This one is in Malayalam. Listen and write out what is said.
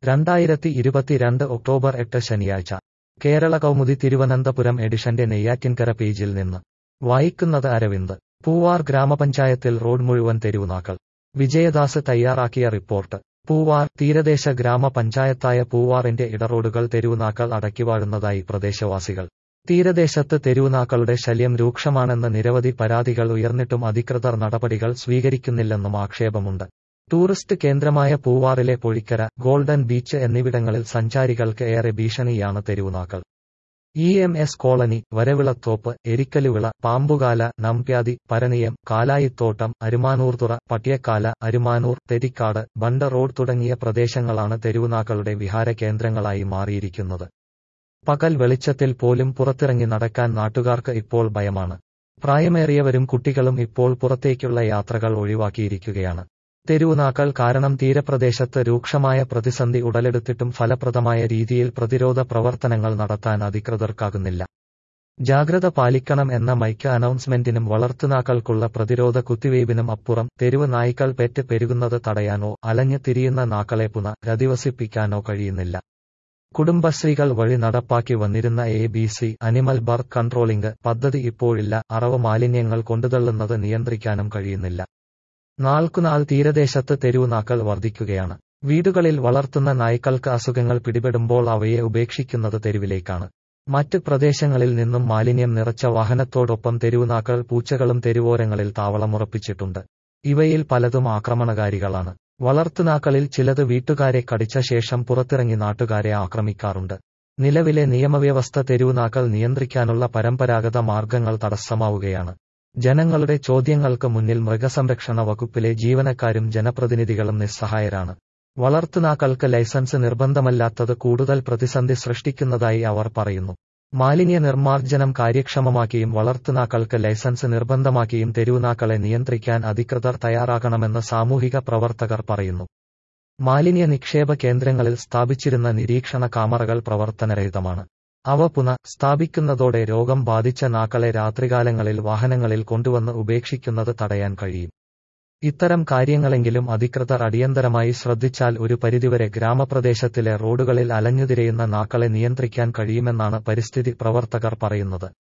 രണ്ടായിരത്തി ഇരുപത്തിരണ്ട് ഒക്ടോബർ എട്ട് ശനിയാഴ്ച കേരള കൗമുദി തിരുവനന്തപുരം എഡിഷന്റെ നെയ്യാറ്റിൻകര പേജിൽ നിന്ന് വായിക്കുന്നത് അരവിന്ദ് പൂവാർ ഗ്രാമപഞ്ചായത്തിൽ റോഡ് മുഴുവൻ തെരുവുനാക്കൾ വിജയദാസ് തയ്യാറാക്കിയ റിപ്പോർട്ട് പൂവാർ തീരദേശ ഗ്രാമപഞ്ചായത്തായ പൂവാറിന്റെ ഇടറോഡുകൾ തെരുവുനാക്കൾ അടക്കിവാഴുന്നതായി പ്രദേശവാസികൾ തീരദേശത്ത് തെരുവുനാക്കളുടെ ശല്യം രൂക്ഷമാണെന്ന് നിരവധി പരാതികൾ ഉയർന്നിട്ടും അധികൃതർ നടപടികൾ സ്വീകരിക്കുന്നില്ലെന്നും ആക്ഷേപമുണ്ട് ടൂറിസ്റ്റ് കേന്ദ്രമായ പൂവാറിലെ പൊഴിക്കര ഗോൾഡൻ ബീച്ച് എന്നിവിടങ്ങളിൽ സഞ്ചാരികൾക്ക് ഏറെ ഭീഷണിയാണ് തെരുവുനാക്കൾ E M S colony Varavilathoppu Erikkaluvila Pambukala Nambyathi Paraniyam Kalayithottam Arumanoorthura Pattiyakkala Arumanoor Therikkad bund road തുടങ്ങിയ പ്രദേശങ്ങളാണ് തെരുവുനാക്കളുടെ വിഹാര കേന്ദ്രങ്ങളായി മാറിയിരിക്കുന്നത് പകൽ വെളിച്ചത്തിൽ പോലും പുറത്തിറങ്ങി നടക്കാൻ നാട്ടുകാർക്ക് ഇപ്പോൾ ഭയമാണ് പ്രായമേറിയവരും കുട്ടികളും ഇപ്പോൾ പുറത്തേക്കുള്ള യാത്രകൾ ഒഴിവാക്കിയിരിക്കുകയാണ് തെരുവുനാക്കൾ കാരണം തീരപ്രദേശത്ത് രൂക്ഷമായ പ്രതിസന്ധി ഉടലെടുത്തിട്ടും ഫലപ്രദമായ രീതിയിൽ പ്രതിരോധ പ്രവർത്തനങ്ങൾ നടത്താൻ അധികൃതർക്കാകുന്നില്ല ജാഗ്രത പാലിക്കണം എന്ന മൈക്ക് അനൗൺസ്മെന്റിനും വളർത്തുനാക്കൾക്കുള്ള പ്രതിരോധ കുത്തിവയ്പിനും അപ്പുറം തെരുവ് നായ്ക്കൾ പെറ്റ് പെരുകുന്നത് തടയാനോ അലഞ്ഞു തിരിയുന്ന നാക്കളെ പുനരധിവസിപ്പിക്കാനോ കഴിയുന്നില്ല കുടുംബശ്രീകൾ വഴി നടപ്പാക്കി വന്നിരുന്ന A B C animal birth controlling പദ്ധതി ഇപ്പോഴില്ല അറവ് മാലിന്യങ്ങൾ കൊണ്ടുതള്ളുന്നത് നിയന്ത്രിക്കാനും കഴിയുന്നില്ല നാൾക്കുനാൾ തീരദേശത്ത് തെരുവുനാക്കൾ വർദ്ധിക്കുകയാണ് വീടുകളിൽ വളർത്തുന്ന നായ്ക്കൾക്ക് അസുഖങ്ങൾ പിടിപെടുമ്പോൾ അവയെ ഉപേക്ഷിക്കുന്നത് തെരുവിലേക്കാണ് മറ്റ് പ്രദേശങ്ങളിൽ നിന്നും മാലിന്യം നിറച്ച വാഹനത്തോടൊപ്പം തെരുവുനാക്കൾ പൂച്ചകളും തെരുവോരങ്ങളിൽ താവളമുറപ്പിച്ചിട്ടുണ്ട് ഇവയിൽ പലതും ആക്രമണകാരികളാണ് വളർത്തുനാക്കളിൽ ചിലത് വീട്ടുകാരെ കടിച്ച ശേഷം പുറത്തിറങ്ങി നാട്ടുകാരെ ആക്രമിക്കാറുണ്ട് നിലവിലെ നിയമവ്യവസ്ഥ തെരുവുനാക്കൾ നിയന്ത്രിക്കാനുള്ള പരമ്പരാഗത മാർഗങ്ങൾ തടസ്സമാവുകയാണ് ജനങ്ങളുടെ ചോദ്യങ്ങൾക്ക് മുന്നിൽ മൃഗസംരക്ഷണ വകുപ്പിലെ ജീവനക്കാരും ജനപ്രതിനിധികളും നിസ്സഹായരാണ് വളർത്തുനാക്കൾക്ക് ലൈസൻസ് നിർബന്ധമല്ലാത്തത് കൂടുതൽ പ്രതിസന്ധി സൃഷ്ടിക്കുന്നതായി അവർ പറയുന്നു മാലിന്യ നിർമ്മാർജ്ജനം കാര്യക്ഷമമാക്കിയും വളർത്തുനാക്കൾക്ക് ലൈസൻസ് നിർബന്ധമാക്കിയും തെരുവുനാക്കളെ നിയന്ത്രിക്കാൻ അധികൃതർ തയ്യാറാകണമെന്ന് സാമൂഹിക പ്രവർത്തകർ പറയുന്നു മാലിന്യ നിക്ഷേപ കേന്ദ്രങ്ങളിൽ സ്ഥാപിച്ചിരുന്ന നിരീക്ഷണ കാമറകൾ പ്രവർത്തനരഹിതമാണ് അവ പുന സ്ഥാപിക്കുന്നതോടെ രോഗം ബാധിച്ച നാക്കളെ രാത്രികാലങ്ങളിൽ വാഹനങ്ങളിൽ കൊണ്ടുവന്ന് ഉപേക്ഷിക്കുന്നത് തടയാൻ കഴിയും ഇത്തരം കാര്യങ്ങളെങ്കിലും അധികൃതർ അടിയന്തരമായി ശ്രദ്ധിച്ചാൽ ഒരു പരിധിവരെ ഗ്രാമപ്രദേശത്തിലെ റോഡുകളിൽ അലഞ്ഞുതിരയുന്ന നാക്കളെ നിയന്ത്രിക്കാൻ കഴിയുമെന്നാണ് പരിസ്ഥിതി പ്രവർത്തകർ പറയുന്നത്